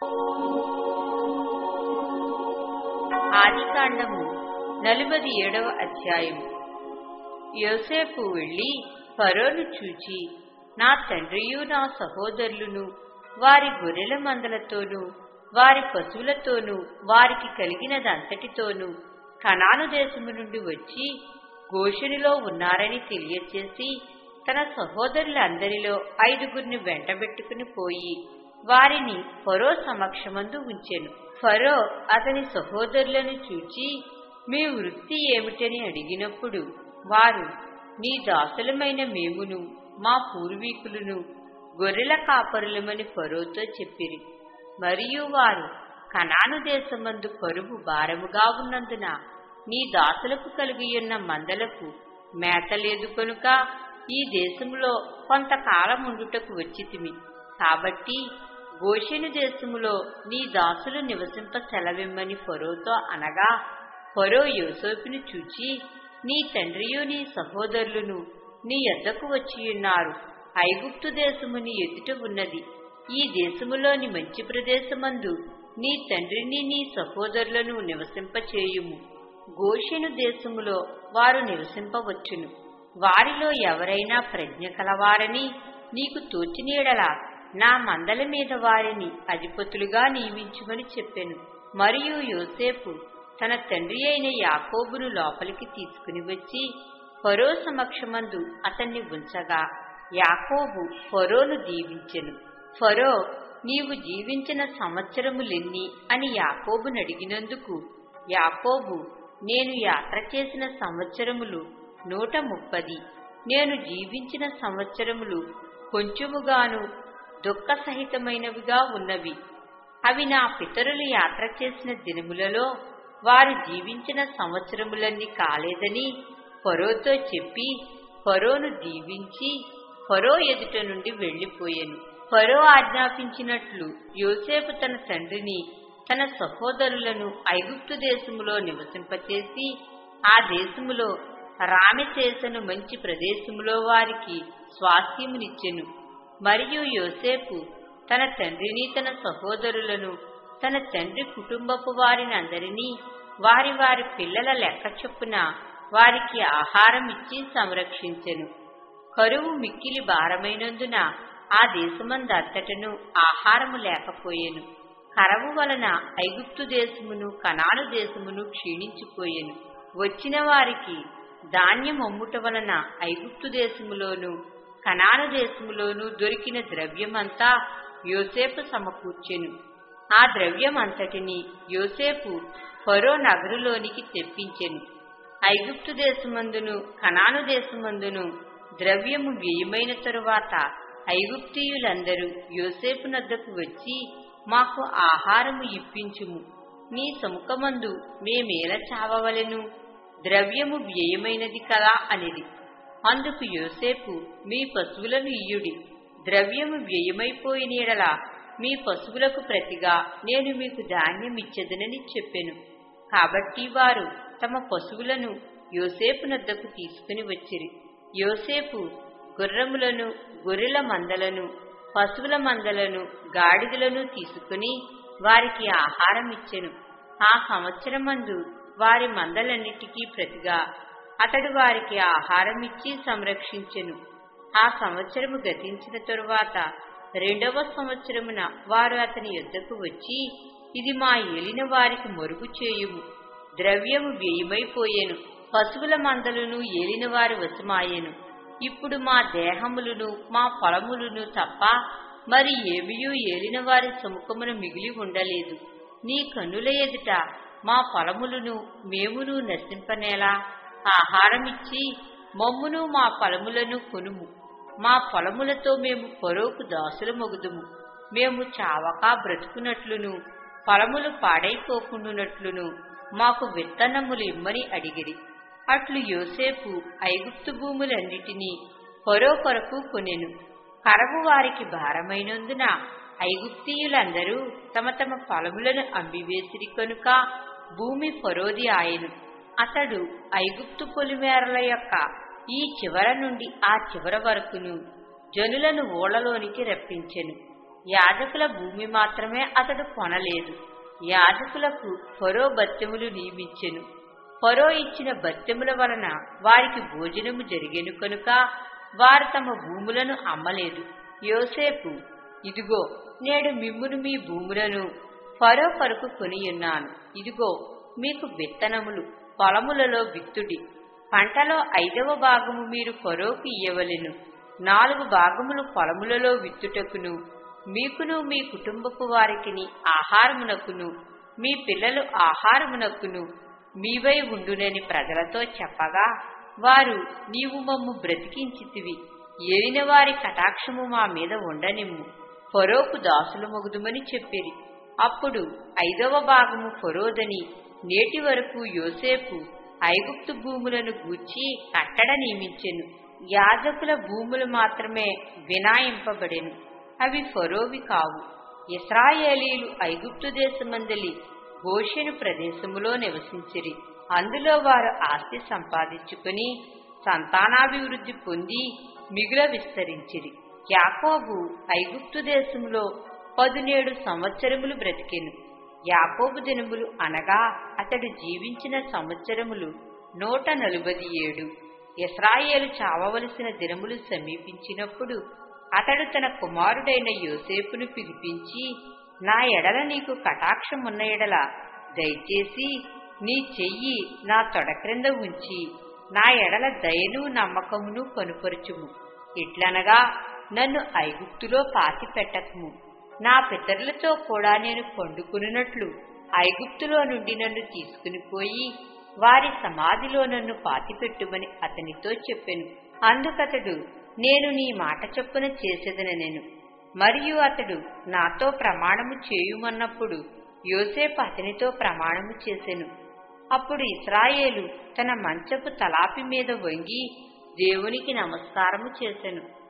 ఆదికాండము నలుబది ఏడవ అధ్యాయము యోసేపు వెళ్ళి ఫరోను చూచి నా తండ్రియు నా సహోదరులను వారి గొర్రెల మందలతోనూ వారి పశువులతోనూ వారికి కలిగినదంతటితోనూ కనాను దేశము నుండి వచ్చి గోషునిలో ఉన్నారని తెలియచేసి తన సహోదరులందరిలో ఐదుగురిని వెంటబెట్టుకుని పోయి వారిని ఫరో సమక్షమందు ఉంచెను ఫరో అతని సహోదరులను చూచి మీ వృత్తి ఏమిటని అడిగినప్పుడు వారు నీ దాసులమైన మేమును మా పూర్వీకులను గొర్రెల కాపరులమని ఫరోతో చెప్పిరి మరియు వారు కనాను దేశమందు కరువు భారముగా ఉన్నందున నీ దాసులకు కలిగియున్న మందలకు మేత లేదు కనుక ఈ దేశములో కొంతకాలం ఉండుటకు వచ్చితిమి కాబట్టి గోషెను దేశములో నీ దాసులు నివసింప సెలవిమ్మని ఫరోతో అనగా ఫరో యోసేపును చూచి నీ తండ్రియు నీ సహోదరులను నీ యొద్దకు వచ్చియున్నారు ఐగుప్తు దేశము నీ ఎదుట ఉన్నది ఈ దేశములోని మంచి ప్రదేశమందు నీ తండ్రిని నీ సహోదరులను నివసింపచేయుము గోషెను దేశములో వారు నివసింపవచ్చును వారిలో ఎవరైనా ప్రజ్ఞ కలవారని నీకు తోచినీడలా నా మందల మీద వారిని అధిపతులుగా నియమించుమని చెప్పెను మరియు యోసేపు తన తండ్రి అయిన యాకోబును లోపలికి తీసుకుని వచ్చి ఫరో సమక్షమందు అతన్ని ఉంచగా యాకోబు ఫరోను దీవించెను ఫరో నీవు జీవించిన సంవత్సరములెన్ని అని యాకోబును అడిగినందుకు యాకోబు నేను యాత్ర చేసిన సంవత్సరములు నూట ముప్పది నేను జీవించిన సంవత్సరములు కొంచెముగాను దుఃఖ సహితమైనవిగా ఉన్నవి అవి నా పితరులు యాత్ర చేసిన దినములలో వారు జీవించిన సంవత్సరములన్నీ కాలేదని ఫరోతో చెప్పి ఫరోను దీవించి ఫరో ఎదుట నుండి వెళ్లిపోయాను ఫరో ఆజ్ఞాపించినట్లు యోసేపు తన తండ్రిని తన సహోదరులను ఐగుప్తు దేశములో నివసింపచేసి ఆ దేశములో రామెసేసను మంచి ప్రదేశములో వారికి స్వాస్థ్యమునిచ్చెను మరియు యోసేపు తన తండ్రిని తన సహోదరులను తన తండ్రి కుటుంబపు వారిని అందరినీ వారి వారి పిల్లల లెక్క చొప్పున వారికి ఆహారం ఇచ్చి సంరక్షించెను కరువు మిక్కిలి భారమైనందున ఆ దేశమందంతటను ఆహారము లేకపోయెను కరవు వలన ఐగుప్తు దేశమును కనాను దేశమును క్షీణించిపోయెను వచ్చిన వారికి ధాన్యం అమ్ముట వలన ఐగుప్తు దేశములోను కనాను దేశములోను దొరికిన ద్రవ్యమంతా యోసేపు సమకూర్చెను ఆ ద్రవ్యమంతటిని యోసేపు ఫరో నగరులోనికి తెప్పించెను ఐగుప్తు దేశమందును కనాను దేశమందును ద్రవ్యము వ్యయమైన తరువాత ఐగుప్తీయులందరూ యోసేపు నద్దకు వచ్చి మాకు ఆహారము ఇప్పించుము నీ సముఖమందు మేమేల చావవలెను ద్రవ్యము వ్యయమైనది కదా అనేది అందుకు యోసేపు మీ పశువులను ఇయ్యుడి ద్రవ్యము వ్యయమైపోయినీడలా మీ పశువులకు ప్రతిగా నేను మీకు ధాన్యం ఇచ్చెదనని చెప్పెను కాబట్టి వారు తమ పశువులను యోసేపు నద్దకు తీసుకుని వచ్చిరి యోసేపు గుర్రములను గొర్రెల మందలను పశువుల మందలను గాడిదలను తీసుకుని వారికి ఆహారం ఇచ్చెను ఆ సంవత్సరమందు వారి మందలన్నిటికీ ప్రతిగా అతడు వారికి ఆహారం ఇచ్చి సంరక్షించెను ఆ సంవత్సరము గతించిన తరువాత రెండవ సంవత్సరమున వారు అతని యొద్దకు వచ్చి ఇది మా ఏలిన వారికి మరుగు చేయుము ద్రవ్యము వ్యయమైపోయెను పశువుల మందలను ఏలిన వారి వశమాయెను ఇప్పుడు మా దేహములను మా పొలములను తప్ప మరి ఏమియూ ఏలిన వారి సముఖమున మిగిలి ఉండలేదు నీ కన్నుల ఎదుట మా పొలములను మేమును నశింపనేలా ఆహారమిచ్చి మమ్మును మా పొలములను కొనుము మా పొలములతో మేము పొరోకు దాసులమొగుదుము మేము చావక బ్రతుకున్నట్లును పొలములు పాడైపోకుండునట్లును మాకు విత్తనములు ఇమ్మని అడిగిరి అట్లు యోసేపు ఐగుప్తు భూములన్నిటినీ పొరో కొరకు కొనెను కరవు వారికి భారమైనందున ఐగుప్తీయులందరూ తమ తమ పొలములను అమ్మివేసిరి కనుక భూమి ఫరోది ఆయను అతడు ఐగుప్తు పొలిమేరల యొక్క ఈ చివర నుండి ఆ చివర వరకును జనులను ఓళ్లలోనికి రప్పించెను యాజకుల భూమి మాత్రమే అతడు కొనలేదు యాజకులకు ఫరో బత్తెములు నియమించెను ఫరో ఇచ్చిన బత్తెముల వలన వారికి భోజనము జరిగెను కనుక వారు తమ భూములను అమ్మలేదు యోసేపు ఇదిగో నేడు మిమ్మును మీ భూములను ఫరో కొరకు కొనియున్నాను ఇదిగో మీకు విత్తనములు పొలములలో విత్తుడి పంటలో ఐదవ భాగము మీరు ఫరోకు ఇయ్యవలెను నాలుగు భాగములు పొలములలో విత్తుటకును మీకును మీ కుటుంబపు వారికిని ఆహారమునకును మీ పిల్లలు ఆహారమునకును మీవై ఉండునని ప్రజలతో చెప్పగా వారు నీవు మమ్ము బ్రతికించితివి ఏలిన వారి కటాక్షము మా మీద ఉండనిమ్ము ఫరోకు దాసులు మొగుదుమని చెప్పిరి అప్పుడు ఐదవ భాగము ఫరోదని నేటి వరకు యోసేపు ఐగుప్తు భూములను గూర్చి కట్టడ నియమించెను యాజకుల భూములు మాత్రమే వినాయింపబడెను అవి ఫరోవి కావు ఇస్రాయేలీలు ఐగుప్తు దేశమందలి గోషెను ప్రదేశములో నివసించిరి అందులో వారు ఆస్తి సంపాదించుకుని సంతానాభివృద్ధి పొంది మిగుల విస్తరించిరి యాకోబు ఐగుప్తు దేశంలో పదునేడు సంవత్సరములు బ్రతికెను యాకోబు దినములు అనగా అతడు జీవించిన సంవత్సరములు నూట నలుబది ఏడు ఇస్రాయేలు చావవలసిన దినములు సమీపించినప్పుడు అతడు తన కుమారుడైన యోసేపును పిలిపించి నా ఎడల నీకు కటాక్షమున్న ఎడల దయచేసి నీ చెయ్యి నా తొడ క్రింద ఉంచి నా ఎడల దయను నమ్మకమును కనుపరుచుము ఇట్లనగా నన్ను ఐగుప్తులో పాతి పెట్టకము నా పితరులతో కూడా నేను పండుకున్నట్లు ఐగుప్తులో నుండి నన్ను తీసుకుని పోయి వారి సమాధిలో నన్ను పాతిపెట్టుమని అతనితో చెప్పెను అందుకతడు నేను నీ మాట చొప్పున చేసేదనెను మరియు అతడు నాతో ప్రమాణము చేయుమన్నప్పుడు యోసేపు అతనితో ప్రమాణము చేసెను అప్పుడు ఇస్రాయేలు తన మంచపు తలాపి మీద వంగి దేవునికి నమస్కారము చేసెను